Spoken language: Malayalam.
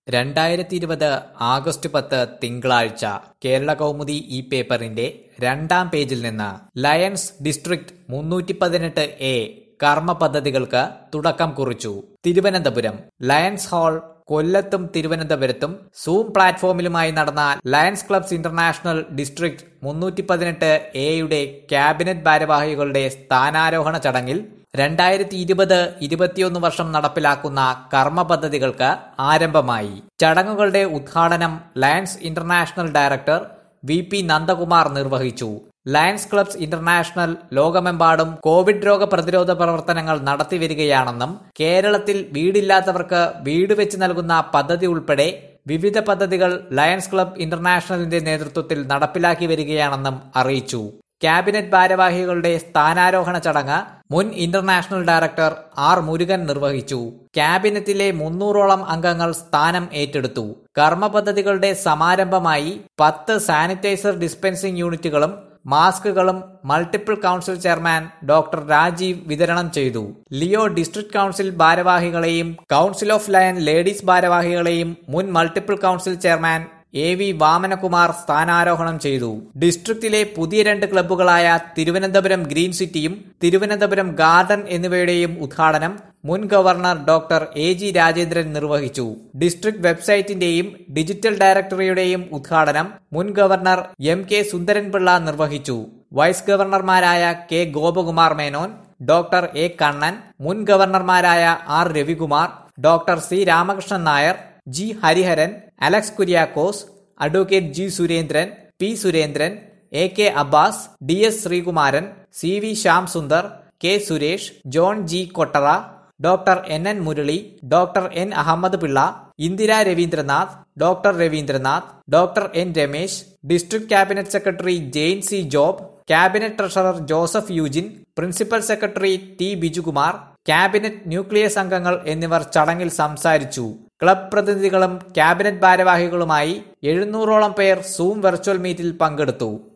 രണ്ടായിരത്തി ഇരുപത് ആഗസ്റ്റ് പത്ത് തിങ്കളാഴ്ച കേരള കൗമുദി ഈ പേപ്പറിന്റെ രണ്ടാം പേജിൽ നിന്ന് ലയൺസ് ഡിസ്ട്രിക്ട് മുന്നൂറ്റി പതിനെട്ട് എ കർമ്മ പദ്ധതികൾക്ക് തുടക്കം കുറിച്ചു തിരുവനന്തപുരം ലയൺസ് ഹാൾ കൊല്ലത്തും തിരുവനന്തപുരത്തും സൂം പ്ലാറ്റ്ഫോമിലുമായി നടന്ന ലയൺസ് ക്ലബ്സ് ഇന്റർനാഷണൽ ഡിസ്ട്രിക്ട് മുന്നൂറ്റി പതിനെട്ട് എയുടെ ക്യാബിനറ്റ് ഭാരവാഹികളുടെ സ്ഥാനാരോഹണ ചടങ്ങിൽ രണ്ടായിരത്തി ഇരുപത് ഇരുപത്തിയൊന്ന് വർഷം നടപ്പിലാക്കുന്ന കർമ്മ പദ്ധതികൾക്ക് ആരംഭമായി ചടങ്ങുകളുടെ ഉദ്ഘാടനം Lions international director V P Nandakumar നിർവഹിച്ചു ലയൺസ് ക്ലബ്സ് ഇന്റർനാഷണൽ ലോകമെമ്പാടും കോവിഡ് രോഗ പ്രതിരോധ പ്രവർത്തനങ്ങൾ നടത്തിവരികയാണെന്നും കേരളത്തിൽ വീടില്ലാത്തവർക്ക് വീട് വെച്ച് നൽകുന്ന പദ്ധതി ഉൾപ്പെടെ വിവിധ പദ്ധതികൾ ലയൺസ് ക്ലബ് ഇന്റർനാഷണലിന്റെ നേതൃത്വത്തിൽ നടപ്പിലാക്കി വരികയാണെന്നും അറിയിച്ചു ക്യാബിനറ്റ് ഭാരവാഹികളുടെ സ്ഥാനാരോഹണ ചടങ്ങ് മുൻ ഇന്റർനാഷണൽ ഡയറക്ടർ ആർ മുരുകൻ നിർവഹിച്ചു ക്യാബിനറ്റിലെ മുന്നൂറോളം അംഗങ്ങൾ സ്ഥാനം ഏറ്റെടുത്തു കർമ്മ പദ്ധതികളുടെ സമാരംഭമായി പത്ത് സാനിറ്റൈസർ ഡിസ്പെൻസിംഗ് യൂണിറ്റുകളും മാസ്കുകളും multiple council chairman doctor Rajeev വിതരണം ചെയ്തു ലിയോ ഡിസ്ട്രിക്ട് കൌൺസിൽ ഭാരവാഹികളെയും കൌൺസിൽ ഓഫ് ലയൺ ലേഡീസ് ഭാരവാഹികളെയും മുൻ multiple council chairman A V Vamanakumar സ്ഥാനാരോഹണം ചെയ്തു ഡിസ്ട്രിക്റ്റിലെ പുതിയ രണ്ട് ക്ലബ്ബുകളായ തിരുവനന്തപുരം ഗ്രീൻ സിറ്റിയും തിരുവനന്തപുരം ഗാർഡൻ എന്നിവയുടെയും ഉദ്ഘാടനം മുൻ governor doctor A G Rajendran നിർവഹിച്ചു ഡിസ്ട്രിക്ട് വെബ്സൈറ്റിന്റെയും ഡിജിറ്റൽ ഡയറക്ടറിയുടെയും ഉദ്ഘാടനം മുൻ ഗവർണർ എം കെ സുന്ദരൻപിള്ള നിർവഹിച്ചു വൈസ് ഗവർണർമാരായ K Gopakumar Menon doctor A Kannan മുൻ ഗവർണർമാരായ R Ravikumar doctor C Ramakrishnan Nair G Hariharan Alex Kuriakose advocate G Surendran P Surendran A K Abbas D S Sreekumaran C V Shyam Sundar K Suresh John G Kottara doctor N N Murali doctor N Ahammed Pillai Indira Raveendranath doctor Raveendranath doctor N Ramesh district cabinet secretary Jain C Job cabinet treasurer Joseph Eugene principal secretary T Bijukumar cabinet nucleus അംഗങ്ങൾ എന്നിവർ ചടങ്ങിൽ സംസാരിച്ചു ക്ലബ് പ്രതിനിധികളും ക്യാബിനറ്റ് ഭാരവാഹികളുമായി എഴുന്നൂറോളം പേർ സൂം വെർച്വൽ മീറ്റിൽ പങ്കെടുത്തു